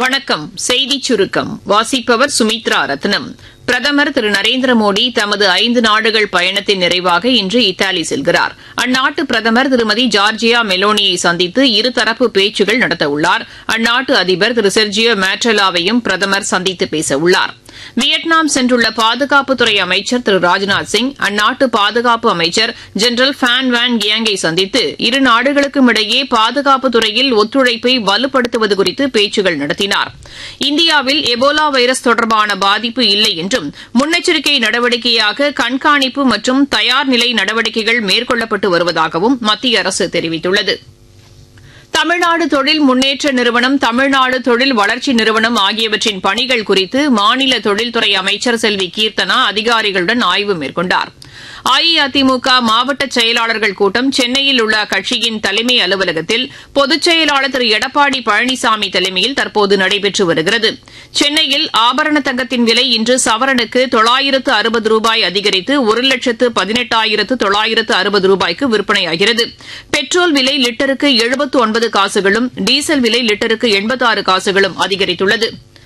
வணக்கம் செய்திச் சுருக்கம் வாசிப்பவர் சுமித்ரா ரத்னம் பிரதமர் திரு நரேந்திர மோடி தமது ஐந்து நாடுகள் பயணத்தின் நிறைவாக இன்று இத்தாலி செல்கிறார் அந்நாட்டு பிரதமர் திருமதி ஜார்ஜியா மெலோனியை சந்தித்து இருதரப்பு பேச்சுகள் நடத்தவுள்ளார் அந்நாட்டு அதிபர் திரு செர்ஜியோ மேட்ரலாவையும் பிரதமர் சந்தித்து பேசவுள்ளார் வியட்நாம் சென்றுள்ள பாதுகாப்புத்துறை அமைச்சர் திரு ராஜ்நாத் சிங் அந்நாட்டு பாதுகாப்பு அமைச்சர் ஜெனரல் ஃபேன் வேன் கியாங்கை சந்தித்து இரு நாடுகளுக்கும் இடையே பாதுகாப்புத் துறையில் ஒத்துழைப்பை வலுப்படுத்துவது குறித்து பேச்சுகள் நடத்தினார் இந்தியாவில் எபோலா வைரஸ் தொடர்பான பாதிப்பு இல்லை என்றும் முன்னெச்சரிக்கை நடவடிக்கையாக கண்காணிப்பு மற்றும் தயார் நிலை நடவடிக்கைகள் மேற்கொள்ளப்பட்டு வருவதாகவும் மத்திய அரசு தெரிவித்துள்ளது தமிழ்நாடு தொழில் முன்னேற்ற நிறுவனம் தமிழ்நாடு தொழில் வளர்ச்சி நிறுவனம் ஆகியவற்றின் பணிகள் குறித்து மாநில தொழில்துறை அமைச்சர் செல்வி கீர்த்தனா அதிகாரிகளுடன் ஆய்வு மேற்கொண்டார் அஇஅதிமுக மாவட்ட செயலாளர்கள் கூட்டம் சென்னையில் உள்ள அக்கட்சியின் தலைமை அலுவலகத்தில் பொதுச் செயலாளர் திரு எடப்பாடி பழனிசாமி தலைமையில் தற்போது நடைபெற்று வருகிறது சென்னையில் ஆபரண தங்கத்தின் விலை இன்று சவரனுக்கு தொள்ளாயிரத்து அறுபது ரூபாய் அதிகரித்து ஒரு லட்சத்து பதினெட்டாயிரத்து தொள்ளாயிரத்து அறுபது ரூபாய்க்கு விற்பனையாகிறது பெட்ரோல் விலை லிட்டருக்கு எழுபத்து ஒன்பது காசுகளும் டீசல் விலை லிட்டருக்கு எண்பத்தாறு காசுகளும் அதிகரித்துள்ளது